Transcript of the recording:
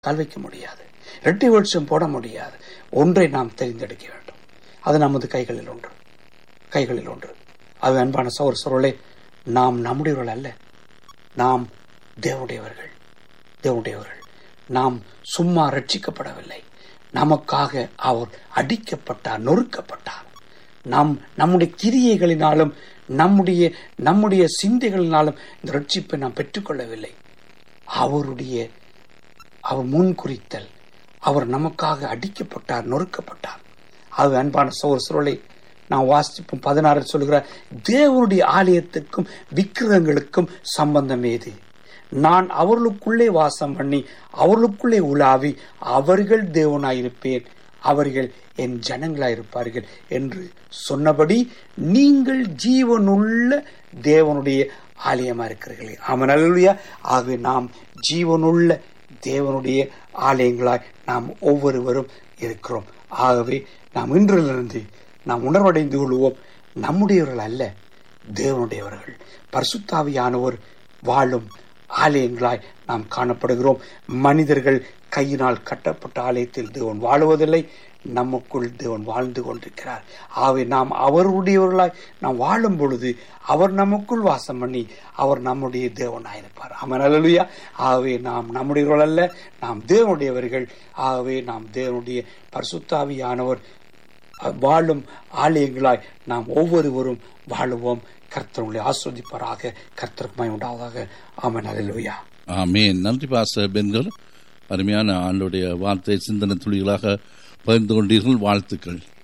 கால் வைக்க முடியாது இரட்டை வெளிச்சம் போட முடியாது ஒன்றை நாம் தெரிந்தெடுக்க வேண்டும் அது நமது கைகளில் ஒன்று கைகளில் ஒன்று அது அன்பான சௌர சோழே நாம் நம்முடையவர்கள் அல்ல நாம் தேவனுடையவர்கள் தேவனுடையவர்கள் நாம் சும்மா ரட்சிக்கப்படவில்லை நமக்காக அவர் அடிக்கப்பட்டார் நொறுக்கப்பட்டார் நாம் நம்முடைய கிரியைகளினாலும் நம்முடைய நம்முடைய சிந்தைகளினாலும் இந்த ரட்சிப்பை நாம் பெற்றுக்கொள்ளவில்லை அவருடைய அவர் முன் குறித்தல் அவர் நமக்காக அடிக்கப்பட்டார் நொறுக்கப்பட்டார் அது அன்பான சோர் சுருளை நான் வாசிப்போம் பதினாறு சொல்கிறார் தேவனுடைய ஆலயத்துக்கும் விக்கிரகங்களுக்கும் சம்பந்தம் ஏது நான் அவர்களுக்குள்ளே வாசம் பண்ணி அவர்களுக்குள்ளே உலாவி அவர்கள் தேவனாயிருப்பேன் அவர்கள் என் ஜனங்களாயிருப்பார்கள் என்று சொன்னபடி நீங்கள் ஜீவனுள்ள தேவனுடைய ஆலயமா இருக்கிறீர்களே ஆமன் அல்லா ஆகவே நாம் ஜீவனுள்ள தேவனுடைய ஆலயங்களாய் நாம் ஒவ்வொருவரும் இருக்கிறோம் ஆகவே நாம் இன்றிலிருந்து நாம் உணர்வடைந்து கொள்வோம் நம்முடையவர்கள் அல்ல தேவனுடையவர்கள் பரிசுத்தாவியானவர் வாழும் ஆலயங்களாய் நாம் காணப்படுகிறோம் மனிதர்கள் கையினால் கட்டப்பட்ட ஆலயத்தில் தேவன் வாழுவதில்லை நமக்குள் தேவன் வாழ்ந்து கொண்டிருக்கிறார் ஆகவே நாம் அவருடையவர்களாய் நாம் வாழும் பொழுது அவர் நமக்குள் வாசம் பண்ணி அவர் நம்முடைய தேவனாயிருப்பார் அவன் அலலுயா ஆகவே நாம் நம்முடையவர்கள் அல்ல நாம் தேவனுடையவர்கள் ஆகவே நாம் தேவனுடைய பரிசுத்தாவியானவர் வாழும் ஆலயங்களாய் நாம் ஒவ்வொருவரும் வாழுவோம் கர்த்தர்களை ஆஸ்வதிப்பாராக கர்த்தருக்குமாய் உண்டாவதாக ஆமன் அலலுயா ஆமேன் நன்றி பாச பெண்கள் அருமையான ஆண்டுடைய வார்த்தை சிந்தனை துளிகளாக பகிர்ந்து கொண்டீர்கள் வாழ்த்துக்கள்